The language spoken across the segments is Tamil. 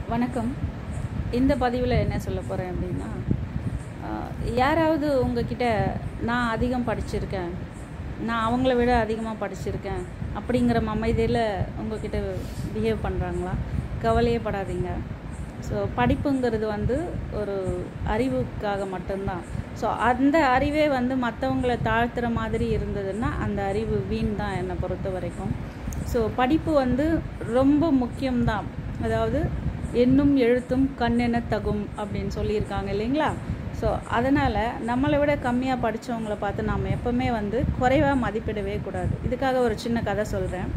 வணக்கம் இந்த பதிவில் என்ன சொல்ல போகிறேன் அப்படின்னா ஆஹ், யாராவது உங்ககிட்ட நான் அதிகம் படிச்சிருக்கேன் நான் அவங்கள விட அதிகமாக படிச்சிருக்கேன் அப்படிங்கிற அமைதியில் உங்ககிட்ட பிஹேவ் பண்ணுறாங்களா கவலையே படாதீங்க ஸோ படிப்புங்கிறது வந்து ஒரு அறிவுக்காக மட்டும்தான் ஸோ அந்த அறிவே வந்து மற்றவங்களை தாழ்த்துற மாதிரி இருந்ததுன்னா அந்த அறிவு வீண் தான் என்னை பொறுத்த வரைக்கும் ஸோ படிப்பு வந்து ரொம்ப முக்கியம்தான் அதாவது எண்ணும் எழுத்தும் கண்ணென தகும் அப்படின்னு சொல்லியிருக்காங்க இல்லைங்களா ஸோ அதனால் நம்மளை விட கம்மியாக படித்தவங்கள பார்த்து நாம் எப்போவுமே வந்து குறைவாக மதிப்பிடவே கூடாது இதுக்காக ஒரு சின்ன கதை சொல்கிறேன்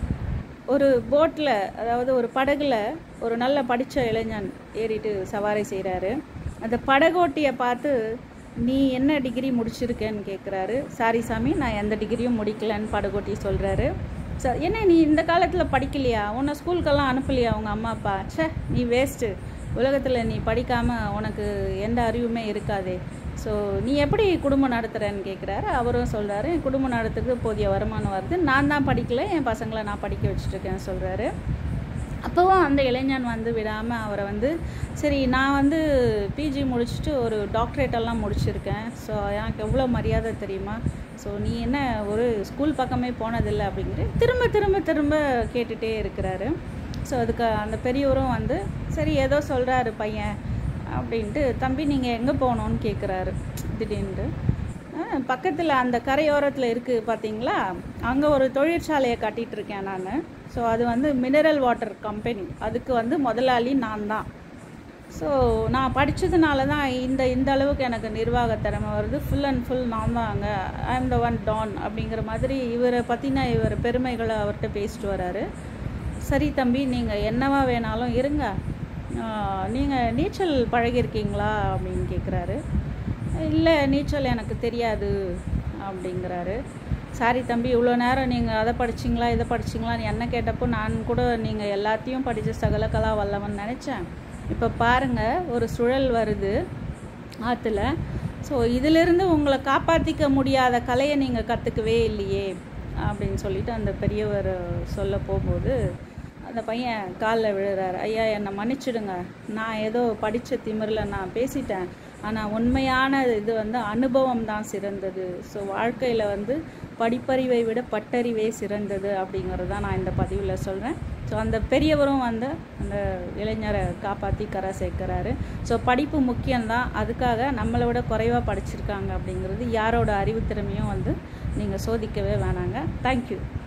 ஒரு போட்டில் அதாவது ஒரு படகுல ஒரு நல்ல படித்த இளைஞன் ஏறிட்டு சவாரி செய்கிறாரு அந்த படகோட்டியை பார்த்து நீ என்ன டிகிரி முடிச்சிருக்கேன்னு கேட்குறாரு சாரி சாமி நான் எந்த டிகிரியும் முடிக்கலன்னு படகோட்டி சொல்கிறாரு சார் என்ன நீ இந்த காலத்தில் படிக்கலையா உன்னை ஸ்கூலுக்கெல்லாம் அனுப்பலையா உங்கள் அம்மா அப்பா ச்சே நீ வேஸ்ட்டு உலகத்தில் நீ படிக்காமல் உனக்கு எந்த அறிவுமே இருக்காதே ஸோ நீ எப்படி குடும்பம் நடத்துகிறேன்னு கேட்குறாரு அவரும் சொல்கிறாரு என் குடும்பம் நடத்துறதுக்கு போதிய வருமானம் வருது நான் தான் படிக்கல என் பசங்களை நான் படிக்க வச்சுட்ருக்கேன்னு சொல்கிறாரு அப்போவும் அந்த இளைஞன் வந்து விடாமல் அவரை வந்து சரி நான் வந்து பிஜி முடிச்சுட்டு ஒரு டாக்டரேட் எல்லாம் முடிச்சிருக்கேன் ஸோ எனக்கு எவ்வளோ மரியாதை தெரியுமா ஸோ நீ என்ன ஒரு ஸ்கூல் பக்கமே போனதில்லை அப்படிங்கிற திரும்ப திரும்ப திரும்ப கேட்டுகிட்டே இருக்கிறாரு ஸோ அதுக்கு அந்த பெரியவரும் வந்து சரி ஏதோ சொல்கிறாரு பையன் அப்படின்ட்டு தம்பி நீங்கள் எங்கே போகணுன்னு கேட்குறாரு திடீர்னு பக்கத்தில் அந்த கரையோரத்தில் இருக்குது பார்த்தீங்களா அங்கே ஒரு தொழிற்சாலையை கட்டிகிட்டு இருக்கேன் நான் ஸோ அது வந்து மினரல் வாட்டர் கம்பெனி அதுக்கு வந்து முதலாளி நான் தான் ஸோ நான் படித்ததுனால தான் இந்த இந்த அளவுக்கு எனக்கு நிர்வாக திறமை வருது ஃபுல் அண்ட் ஃபுல் நான் தான் அங்கே I am the one Don அப்படிங்கிற மாதிரி இவரை பற்றின இவர் பெருமைகளை அவர்கிட்ட பேசிட்டு வராரு சரி தம்பி நீங்கள் என்னவா வேணாலும் இருங்க நீங்கள் நீச்சல் பழகிருக்கீங்களா அப்படின்னு கேட்குறாரு இல்லை நீச்சல் எனக்கு தெரியாது அப்படிங்கிறாரு சாரி தம்பி இவ்வளோ நேரம் நீங்கள் அதை படிச்சிங்களா இதை படிச்சிங்களான்னு என்ன கேட்டப்போ நான் கூட நீங்கள் எல்லாத்தையும் படித்த சகலகலா வல்லவன் நினச்சேன் இப்போ பாருங்கள் ஒரு சுழல் வருது ஆற்றுல ஸோ இதிலிருந்து உங்களை காப்பாற்றிக்க முடியாத கலையை நீங்கள் கற்றுக்கவே இல்லையே அப்படின்னு சொல்லிட்டு அந்த பெரியவர் சொல்ல போகும்போது அந்த பையன் காலில் விழுறாரு ஐயா என்னை மன்னிச்சிடுங்க நான் ஏதோ படித்த திமிரில் நான் பேசிட்டேன் ஆனால் உண்மையான இது வந்து அனுபவம் தான் சிறந்தது ஸோ வாழ்க்கையில் வந்து படிப்பறிவை விட பட்டறிவே சிறந்தது அப்படிங்கிறது தான் நான் இந்த பதிவில் சொல்கிறேன் ஸோ அந்த பெரியவரும் வந்து அந்த இளைஞரை காப்பாற்றி கரை சேர்க்குறாரு ஸோ படிப்பு முக்கியம்தான் அதுக்காக நம்மளை விட குறைவாக படிச்சிருக்காங்க அப்படிங்கிறது யாரோட அறிவுத்திறமையும் வந்து நீங்கள் சோதிக்கவே வேணாங்க தேங்க்யூ